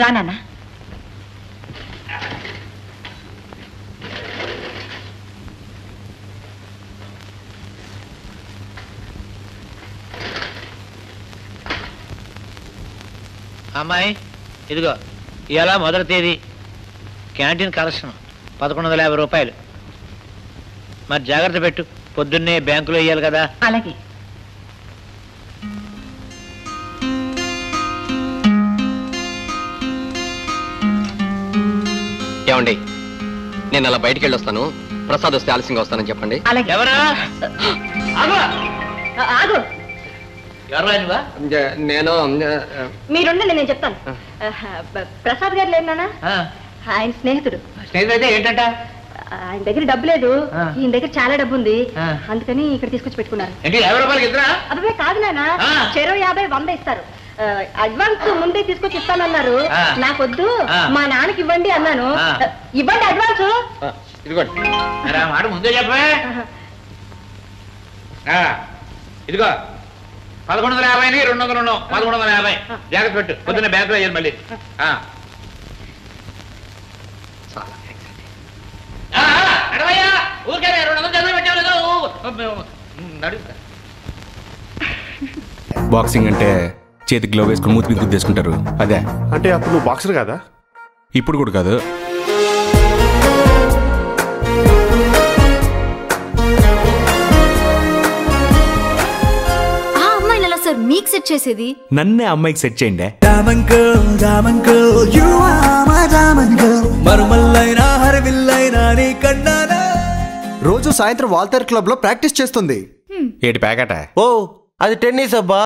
రా నాన్న అమ్మాయి ఇదిగో ఇవాళ మొదటి తేదీ క్యాంటీన్ కలెక్షన్ పదకొండు వందల యాభై రూపాయలు మరి జాగ్రత్త పెట్టు పొద్దున్నే బ్యాంకులో ఇవ్వాలి కదా అలాగే ఏమండి నేను అలా బయటికి వెళ్ళొస్తాను ప్రసాద్ వస్తే ఆలస్యంగా వస్తానని చెప్పండి అలాగే ఎవరా ఆగు! ఆ, ఆగు ఎవరా నువ్వా నేను మీరుండండి నేను చెప్తాను ఆహా, బ- ప్రసాద్ గారు లేరు నాన్న ఆ, ఆయన స్నేహితుడు స్నేహితుడు అయితే ఏంటంట ఆయన దగ్గర డబ్బు లేదు ఆ. ఈయన దగ్గర చాలా డబ్బు ఉంది ఆ. అందుకని ఇక్కడ తీసుకొచ్చి పెట్టుకున్నారు ఏంటి యాభై రూపాయలకి ఇద్దరా అబ్బాయి కాదు నాన్న ఆ. చెరో యాభై వంద ఇస్తారు ఆ, అడ్వాన్స్ ముందే తీసుకొచ్చి ఇస్తానన్నారు ఆ. నాకొద్దు ఆ. మా నాన్నకి ఇవ్వండి అన్నాను ఆ. ఇవ్వండి అడ్వాన్స్ ఇదిగోండి మరి ఆ మాట ముందే చెప్పే ఆ, ఇదిగో పదకొండు వందల యాభై రెండు వందలు ఉన్నావు పదకొండు వందల యాభై జాగ్రత్త పెట్టు పొద్దున్న బ్యాంకులో వేయాలి మళ్ళీ ఆ. చాలా థ్యాంక్స్ అండి ఆ, ఆ, నడవయ్యా. ఊరికే రెండు వందలు చదివి పెట్టావు లేదో. ఊ, నడు బాక్సింగ్ అంటే చేతికి గ్లో వేసుకుని మూతి మీద గుద్దేసుకుంటారు అదే అంటే అప్పుడు నువ్వు బాక్సర్ కాదా ఇప్పుడు కూడా కాదు ఆ అమ్మాయిని ఎలా సార్ మీకు సెట్ చేసేది నన్నే అమ్మాయికి సెట్ చేయండి Diamond girl, diamond girl, you are my diamond girl. మరుమల్లైనా హరివిల్లైనా నీ కన్నానా రోజు సాయంత్రం వాల్తేర్ క్లబ్ లో ప్రాక్టీస్ చేస్తుంది ఏటి ప్యాకెట ఓ అది టెన్నిస్ అబ్బా